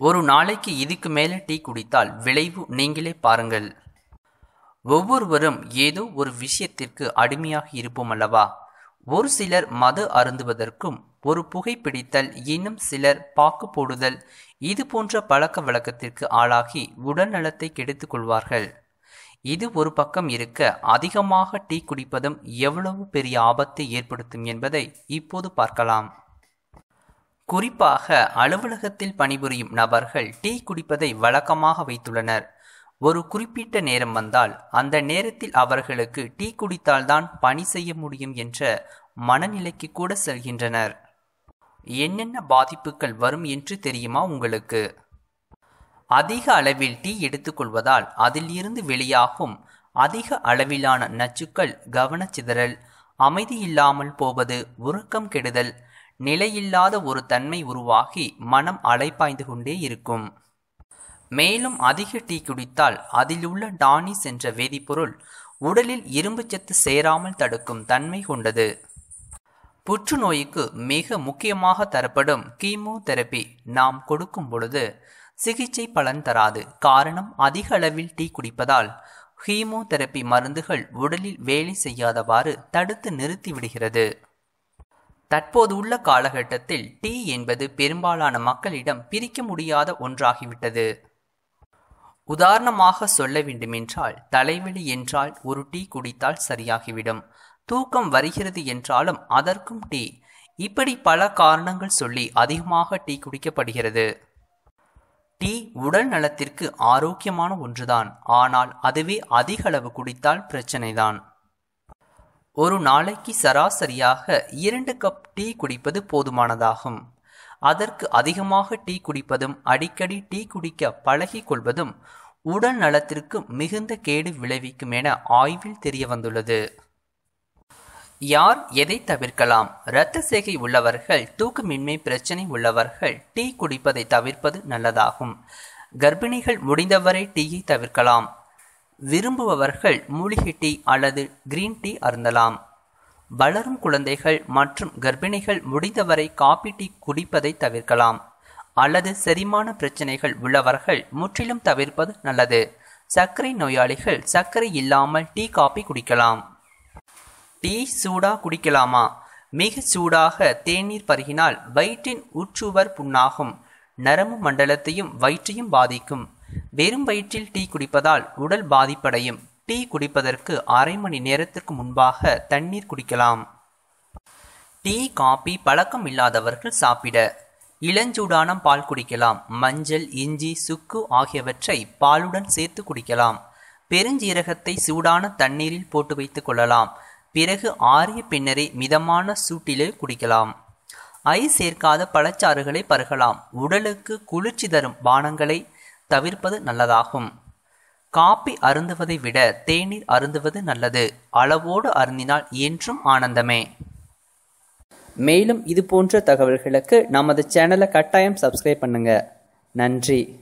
ஒரு நாளைக்கு இதுக்கு மேலே டீ குடித்தால் விளைவு நீங்களே பாருங்கள் ஒவ்வொருவரும் ஏதோ ஒரு விஷயத்திற்கு அடிமையாக இருப்போம் அல்லவா ஒரு சிலர் மது அருந்துவதற்கும் ஒரு புகைப்பிடித்தல் இன்னும் சிலர் பாக்கு போடுதல் இது போன்ற பழக்க வழக்கத்திற்கு ஆளாகி உடல் நலத்தை கெடுத்துக் கொள்வார்கள் இது ஒரு பக்கம் இருக்க அதிகமாக டீ குடிப்பதும் எவ்வளவு பெரிய ஆபத்தை ஏற்படுத்தும் என்பதை இப்போது பார்க்கலாம் குறிப்பாக அலுவலகத்தில் பணிபுரியும் நபர்கள் டீ குடிப்பதை வழக்கமாக வைத்துள்ளனர் ஒரு குறிப்பிட்ட நேரம் வந்தால் அந்த நேரத்தில் அவர்களுக்கு டீ குடித்தால்தான் பணி செய்ய முடியும் என்ற மனநிலைக்கு கூட செல்கின்றனர் என்னென்ன பாதிப்புகள் வரும் என்று தெரியுமா உங்களுக்கு அதிக அளவில் டீ எடுத்துக்கொள்வதால் அதில் இருந்து வெளியாகும் அதிக அளவிலான நச்சுக்கள் கவனச்சிதறல் அமைதி இல்லாமல் போவது உறக்கம் கெடுதல் நிலையில்லாத ஒரு தன்மை உருவாகி மனம் அலைப்பாய்ந்து கொண்டே இருக்கும் மேலும் அதிக டீ குடித்தால் அதில் உள்ள டானிஸ் என்ற வேதிப்பொருள் உடலில் இரும்புச்சத்து சேராமல் தடுக்கும் தன்மை கொண்டது புற்றுநோய்க்கு மிக முக்கியமாக தரப்படும் கீமோதெரப்பி நாம் கொடுக்கும் பொழுது சிகிச்சை பலன் தராது காரணம் அதிக அளவில் டீ குடிப்பதால் ஹீமோதெரப்பி மருந்துகள் உடலில் வேலை செய்யாதவாறு தடுத்து நிறுத்தி விடுகிறது தற்போது உள்ள காலகட்டத்தில் டீ என்பது பெரும்பாலான மக்களிடம் பிரிக்க முடியாத ஒன்றாகிவிட்டது உதாரணமாக சொல்ல வேண்டுமென்றால் தலைவலி என்றால் ஒரு டீ குடித்தால் சரியாகிவிடும் தூக்கம் வருகிறது என்றாலும் அதற்கும் டீ இப்படி பல காரணங்கள் சொல்லி அதிகமாக டீ குடிக்கப்படுகிறது டீ உடல் நலத்திற்கு ஆரோக்கியமான ஒன்றுதான் ஆனால் அதுவே அதிக அளவு குடித்தால் பிரச்சனைதான் ஒரு நாளைக்கு சராசரியாக இரண்டு கப் டீ குடிப்பது போதுமானதாகும் அதற்கு அதிகமாக டீ குடிப்பதும் அடிக்கடி டீ குடிக்க பழகிக் கொள்வதும் உடல் நலத்திற்கு மிகுந்த கேடு விளைவிக்கும் என ஆய்வில் தெரிய வந்துள்ளது யார் எதை தவிர்க்கலாம் இரத்த சேகை உள்ளவர்கள் தூக்கமின்மை பிரச்சனை உள்ளவர்கள் டீ குடிப்பதை தவிர்ப்பது நல்லதாகும் கர்ப்பிணிகள் முடிந்தவரை டீயை தவிர்க்கலாம் விரும்புபவர்கள் மூலிகை டீ அல்லது கிரீன் டீ அருந்தலாம் வளரும் குழந்தைகள் மற்றும் கர்ப்பிணிகள் முடிந்தவரை காபி டீ குடிப்பதை தவிர்க்கலாம் அல்லது செரிமான பிரச்சனைகள் உள்ளவர்கள் முற்றிலும் தவிர்ப்பது நல்லது சர்க்கரை நோயாளிகள் சர்க்கரை இல்லாமல் டீ காபி குடிக்கலாம் டீ சூடா குடிக்கலாமா மிக சூடாக தேநீர் பருகினால் வயிற்றின் உட்சுவர் புண்ணாகும் நரம்பு மண்டலத்தையும் வயிற்றையும் பாதிக்கும் வெறும் வயிற்றில் டீ குடிப்பதால் உடல் பாதிப்படையும் டீ குடிப்பதற்கு அரை மணி நேரத்திற்கு முன்பாக தண்ணீர் குடிக்கலாம் டீ காபி பழக்கம் இல்லாதவர்கள் சாப்பிட இளஞ்சூடான பால் குடிக்கலாம் மஞ்சள் இஞ்சி சுக்கு ஆகியவற்றை பாலுடன் சேர்த்து குடிக்கலாம் பெருஞ்சீரகத்தை சூடான தண்ணீரில் போட்டு வைத்துக் கொள்ளலாம் பிறகு ஆறிய பின்னரே மிதமான சூட்டிலே குடிக்கலாம் ஐ சேர்க்காத பழச்சாறுகளை பருகலாம் உடலுக்கு குளிர்ச்சி தரும் பானங்களை தவிர்ப்பது நல்லதாகும் காப்பி அருந்துவதை விட தேநீர் அருந்துவது நல்லது அளவோடு அருந்தினால் என்றும் ஆனந்தமே மேலும் இது போன்ற தகவல்களுக்கு நமது சேனலை கட்டாயம் சப்ஸ்கிரைப் பண்ணுங்க நன்றி